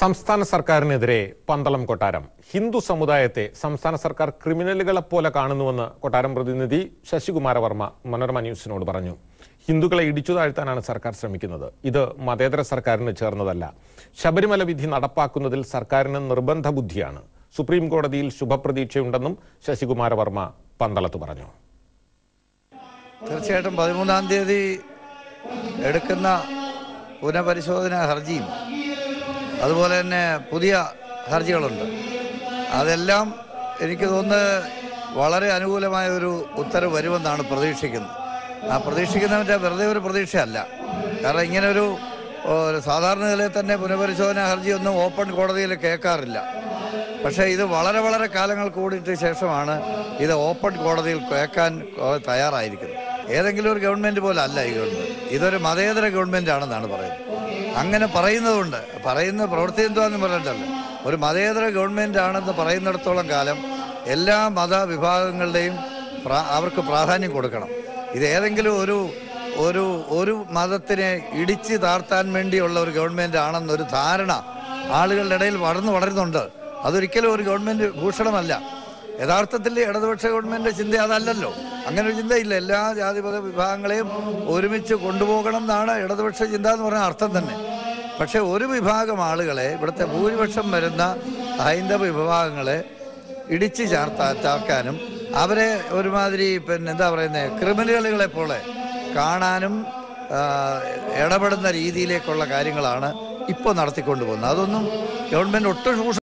സംസ്ഥാന സർക്കാരിനെതിരെ പന്തളം കൊട്ടാരം ഹിന്ദു സമുദായത്തെ സംസ്ഥാന സർക്കാർ ക്രിമിനലുകളെ പോലെ കാണുന്നുവെന്ന് കൊട്ടാരം പ്രതിനിധി ശശികുമാര വർമ്മ മനോരമ ന്യൂസിനോട് പറഞ്ഞു ഹിന്ദുക്കളെ ഇടിച്ചു താഴ്ത്താനാണ് സർക്കാർ ശ്രമിക്കുന്നത് ഇത് മതേതര സർക്കാരിന് ചേർന്നതല്ല ശബരിമല വിധി നടപ്പാക്കുന്നതിൽ സർക്കാരിന് നിർബന്ധ ബുദ്ധിയാണ് സുപ്രീം കോടതിയിൽ ശുഭപ്രതീക്ഷയുണ്ടെന്നും ശശികുമാര വർമ്മ പന്തളത്ത് പറഞ്ഞു തീർച്ചയായിട്ടും പതിമൂന്നാം തീയതി എടുക്കുന്ന പുനഃപരിശോധന ഹർജിയും അതുപോലെ തന്നെ പുതിയ ഹർജികളുണ്ട് അതെല്ലാം എനിക്ക് തോന്നുന്നത് വളരെ അനുകൂലമായ ഒരു ഉത്തരവ് വരുമെന്നാണ് പ്രതീക്ഷിക്കുന്നത് ആ പ്രതീക്ഷിക്കുന്നതിൻ്റെ വെറുതെ ഒരു പ്രതീക്ഷയല്ല കാരണം ഇങ്ങനെ ഒരു ഒരു സാധാരണ നിലയിൽ തന്നെ പുനഃപരിശോധന ഹർജിയൊന്നും ഓപ്പൺ കോടതിയിൽ കേൾക്കാറില്ല പക്ഷേ ഇത് വളരെ വളരെ കാലങ്ങൾ കൂടിയിട്ട് ശേഷമാണ് ഇത് ഓപ്പൺ കോടതിയിൽ കേൾക്കാൻ കോ- തയ്യാറായിരിക്കുന്നത് ഏതെങ്കിലും ഒരു ഗവൺമെന്റ് പോലെ അല്ല ഈ ഗവൺമെന്റ് ഇതൊരു മതേതര ഗവൺമെന്റ് ആണെന്നാണ് പറയുന്നത് അങ്ങനെ പറയുന്നതുകൊണ്ട് പറയുന്ന പ്രവൃത്തി എന്തുവാന്ന് പറയണ്ടല്ലോ ഒരു മതേതര ഗവൺമെന്റ് ആണെന്ന് പറയുന്നിടത്തോളം കാലം എല്ലാ മതവിഭാഗങ്ങളുടെയും പ്രാ- അവർക്ക് പ്രാധാന്യം കൊടുക്കണം ഇത് ഏതെങ്കിലും ഒരു ഒരു ഒരു മതത്തിനെ ഇടിച്ച് താഴ്ത്താൻ വേണ്ടിയുള്ള ഒരു ഗവൺമെന്റ് ആണെന്നൊരു ധാരണ ആളുകളുടെ ഇടയിൽ വളർന്നു വളരുന്നുണ്ട് അതൊരിക്കലും ഒരു ഗവൺമെന്റ് ഭൂഷണമല്ല യഥാർത്ഥത്തിൽ ഇടതുപക്ഷ ഗവൺമെന്റ് ചിന്ത അതല്ലല്ലോ അങ്ങനെ ഒരു ചിന്തയില്ല എല്ലാ ജാതിമത വിഭാഗങ്ങളെയും ഒരുമിച്ച് കൊണ്ടുപോകണം എന്നാണ് ഇടതുപക്ഷ ചിന്ത എന്ന് പറഞ്ഞ അർത്ഥം തന്നെ പക്ഷെ ഒരു വിഭാഗം ആളുകളെ ഇവിടുത്തെ ഭൂരിപക്ഷം വരുന്ന ഹൈന്ദവ വിഭാഗങ്ങളെ ഇടിച്ചു ചേർത്താ ചേർക്കാനും അവരെ ഒരുമാതിരി പിന്നെ എന്താ പറയുന്നത് ക്രിമിനലുകളെ പോലെ കാണാനും ആ, ഇടപെടുന്ന രീതിയിലേക്കുള്ള കാര്യങ്ങളാണ് ഇപ്പോൾ നടത്തിക്കൊണ്ടു പോകുന്നത് അതൊന്നും ഗവൺമെന്റ് ഒട്ടും